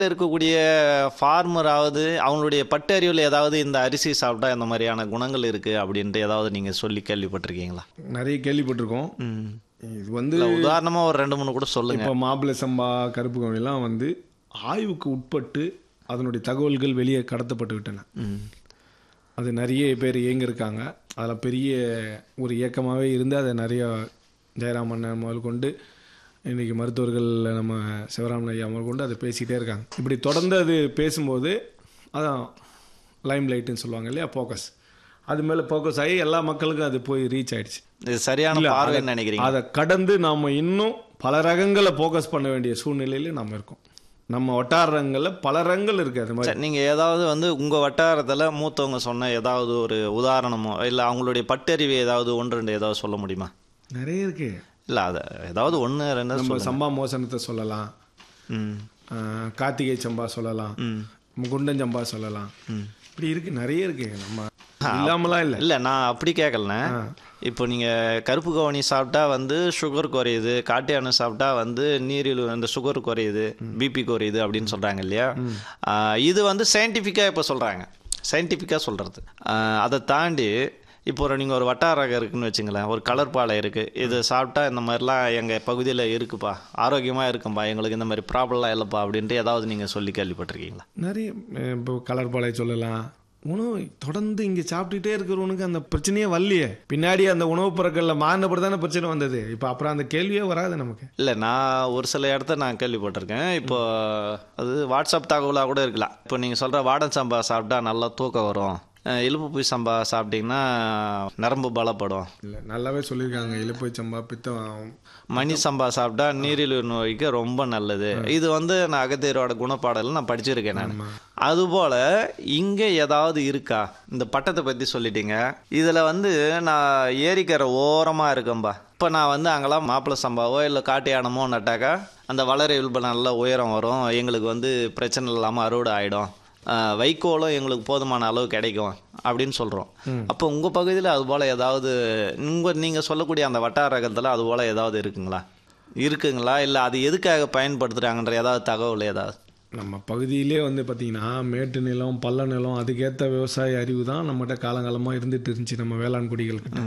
இருக்கக்கூடிய ஃபார்மராவது அவங்களுடைய பட்டறிவில் ஏதாவது இந்த அரிசி சாப்பிட்டா இந்த மாதிரியான குணங்கள் இருக்கு அப்படின்ட்டு ஏதாவது நீங்க சொல்லி கேள்விப்பட்டிருக்கீங்களா நிறைய கேள்விப்பட்டிருக்கோம் ம். இது வந்து இல்ல உதாரணமா ஒரு ரெண்டு மூணு கூட சொல்லுங்க இப்போ மாப்பிள்ளை சம்பா கருப்பு கவுனிலாம் வந்து ஆய்வுக்கு உட்பட்டு அதனுடைய தகவல்கள் வெளியே கடத்தப்பட்டு விட்டன ம். அது நிறைய பேர் இயங்கியிருக்காங்க அதில் பெரிய ஒரு இயக்கமாகவே இருந்து அதை நிறைய ஜெயராமன் முதல் கொண்டு இன்றைக்கி மருத்துவர்கள் நம்ம சிவராமன் ஐயா முதல் கொண்டு அதை பேசிக்கிட்டே இருக்காங்க இப்படி தொடர்ந்து அது பேசும்போது அதான் லைம் லைட்டுன்னு சொல்லுவாங்க இல்லையா ஃபோக்கஸ் அது மேலே ஃபோக்கஸ் ஆகி எல்லா மக்களுக்கும் அது போய் ரீச் ஆயிடுச்சு இது சரியான பார்வைன்னு நினைக்கிறீங்க அதை கடந்து நாம் இன்னும் பல ரகங்களை ஃபோக்கஸ் பண்ண வேண்டிய சூழ்நிலையில் நம்ம இருக்கோம் நம்ம வட்டாரங்களில் பல ரகங்கள் இருக்குது அது மாதிரி சரி, நீங்க ஏதாவது வந்து உங்க வட்டாரத்துல மூத்தவங்க சொன்ன ஏதாவது ஒரு உதாரணமோ இல்ல அவங்களுடைய பட்டறிவு ஏதாவது ஒன்று ரெண்டு ஏதாவது சொல்ல முடியுமா நிறைய இருக்குது இல்ல அத ஏதாவது ஒன்று ரெண்டு நம்ம சொல்லுங்க. சம்பா மோசனத்தை சொல்லலாம் ம் ஆஹ் கார்த்திகை சம்பா சொல்லலாம் ம் குண்டன் சம்பா சொல்லலாம் ம். இப்படி இருக்கு நிறைய இருக்கு நம்ம இல்லாமலாம் இல்லை இல்ல நான் அப்படி கேட்கலண்ணே இப்போ நீங்க கருப்பு கவனி சாப்பிட்டா வந்து சுகர் குறையுது காட்டு யானை சாப்பிட்டா வந்து நீரில் அந்த சுகர் குறையுது பிபி குறையுது அப்படின்னு சொல்றாங்க இல்லையா ஆஹ் இது வந்து சயின்டிஃபிக்கா இப்போ சொல்றாங்க சயின்டிஃபிக்கா சொல்றது ஆஹ் அதை தாண்டி இப்போ ஒரு நீங்கள் ஒரு வட்டார ரகம் இருக்குன்னு வச்சுங்களேன் ஒரு கலர் பாலை இருக்குது இது சாப்பிட்டா இந்த மாதிரிலாம் எங்கள் பகுதியில் இருக்குப்பா ஆரோக்கியமாக இருக்கும்பா எங்களுக்கு இந்த மாதிரி ப்ராப்ளம்லாம் இல்லைப்பா அப்படின்ட்டு ஏதாவது நீங்கள் சொல்லி கேள்விப்பட்டிருக்கீங்களா நிறைய அஹ் இப்போ கலர் பாலை சொல்லலாம் உணவு தொடர்ந்து இங்கே சாப்பிட்டுட்டே இருக்கிறவனுக்கு அந்த பிரச்சனையே வரலையே பின்னாடி அந்த உணவுப் பொருட்களில் மாறினப்படி தானே பிரச்சனை வந்தது இப்போ அப்புறம் அந்த கேள்வியே வராது நமக்கு இல்லை நான் ஒரு சில இடத்த நான் கேள்விப்பட்டிருக்கேன் இப்போ அது வாட்ஸ்அப் தகவலாக கூட இருக்கலாம் இப்போ நீங்கள் சொல்கிற வாடன் சம்பா சாப்பிட்டா நல்லா தூக்கம் வரும் அஹ் இலுப்பு புய் சம்பா சாப்பிட்டீங்கன்னா நரம்பு பலப்படும் இல்லை நல்லாவே சொல்லியிருக்காங்க இழுப்பை சம்பா பித்தம் மணி சம்பா சாப்பிட்டா நீரிழிவு நோய்க்கு ரொம்ப நல்லது இது வந்து நான் அகத்தியரோட குணப்பாடல் நான் படிச்சிருக்கேன் நான் அதுபோல் இங்கே ஏதாவது இருக்கா இந்த பட்டத்தை பற்றி சொல்லிட்டீங்க இதில் வந்து நான் ஏரிக்கரை ஓரமாக இருக்கேன்பா இப்போ நான் வந்து அங்கெல்லாம் மாப்பிள்ளை சம்பாவோ இல்லை காட்டு யானமோ நட்டாக்கா அந்த வளர இயல்பு நல்ல உயரம் வரும் எங்களுக்கு வந்து பிரச்சனை இல்லாமல் அறுவடை ஆகிடும் வைக்கோலும் எங்களுக்கு போதுமான அளவு கிடைக்கும் அப்படின்னு சொல்கிறோம் அப்போ உங்கள் பகுதியில் அது போல் ஏதாவது உங்கள் நீங்கள் சொல்லக்கூடிய அந்த வட்டார ரகத்தில் அது போல் ஏதாவது இருக்குங்களா இருக்குங்களா இல்லை அது எதுக்காக பயன்படுத்துகிறாங்கன்ற ஏதாவது தகவல் ஏதாவது நம்ம பகுதியிலே வந்து பார்த்திங்கன்னா மேட்டு நிலம் பள்ள நிலம் அதுக்கேற்ற விவசாய அறிவு தான் நம்மகிட்ட காலங்காலமாக இருந்துட்டு இருந்துச்சு நம்ம வேளாண் குடிகள்கிட்ட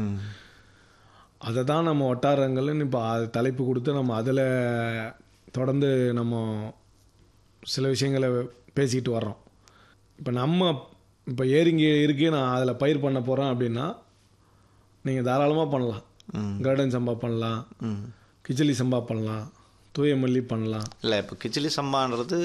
அதை தான் நம்ம வட்டாரங்கள்னு இப்போ அது தலைப்பு கொடுத்து நம்ம அதில் தொடர்ந்து நம்ம சில விஷயங்களை பேசிக்கிட்டு வர்றோம் இப்போ நம்ம இப்போ ஏரிங்க இருக்கு நான் அதில் பயிர் பண்ண போகிறேன் அப்படின்னா நீங்கள் தாராளமாக பண்ணலாம் கார்டன் சம்பா பண்ணலாம் ம் கிச்சலி சம்பா பண்ணலாம் தூய மல்லி பண்ணலாம் இல்லை இப்போ கிச்சிலி சம்பான்றது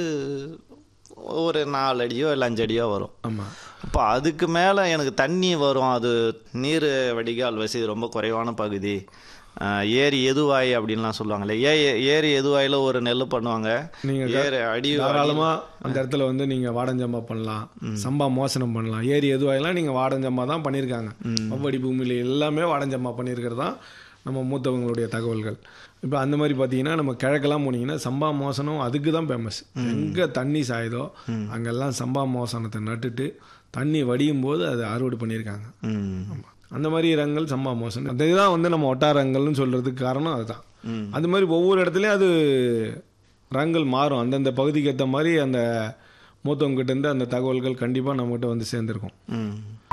ஒரு நாலு அடியோ இல்லை அஞ்சு அடியோ வரும் ஆமாம் அப்போ அதுக்கு மேலே எனக்கு தண்ணி வரும் அது நீர் வடிகால் வசதி ரொம்ப குறைவான பகுதி ஆஹ் ஏரி எதுவாய் அப்படின்லாம் சொல்லுவாங்களே ஏ ஏரி எதுவாயில் ஒரு நெல் பண்ணுவாங்க நீங்கள் ஏரி அடி தாராளமாக அந்த இடத்துல வந்து நீங்கள் வாடஞ்சம்பா பண்ணலாம் சம்பா மோசனம் பண்ணலாம் ஏரி எதுவாகலாம் நீங்கள் வாடஞ்சம்பா தான் பண்ணியிருக்காங்க மவ்வடி பூமியில் எல்லாமே வாடஞ்சம்பா பண்ணியிருக்கிறது தான் நம்ம மூத்தவங்களுடைய தகவல்கள் இப்போ அந்த மாதிரி பார்த்தீங்கன்னா நம்ம கிழக்கெல்லாம் போனீங்கன்னா சம்பா மோசனம் அதுக்கு தான் ஃபேமஸ் எங்கே தண்ணி சாயுதோ அங்கெல்லாம் சம்பா மோசனத்தை நட்டுட்டு தண்ணி வடியும் போது அதை அறுவடை பண்ணியிருக்காங்க ம் அந்த மாதிரி ரகங்கள் சம்பா மோசனம் அதுதான் வந்து நம்ம ஒட்டாரங்கள்னு சொல்கிறதுக்கு காரணம் அதுதான் ம். அது மாதிரி ஒவ்வொரு இடத்துலையும் அது ரகங்கள் மாறும் அந்தந்த பகுதிக்கு ஏற்ற மாதிரி அந்த மூத்தவங்க கிட்ட இருந்து அந்த தகவல்கள் கண்டிப்பாக நம்மகிட்ட வந்து சேர்ந்துருக்கும் ம்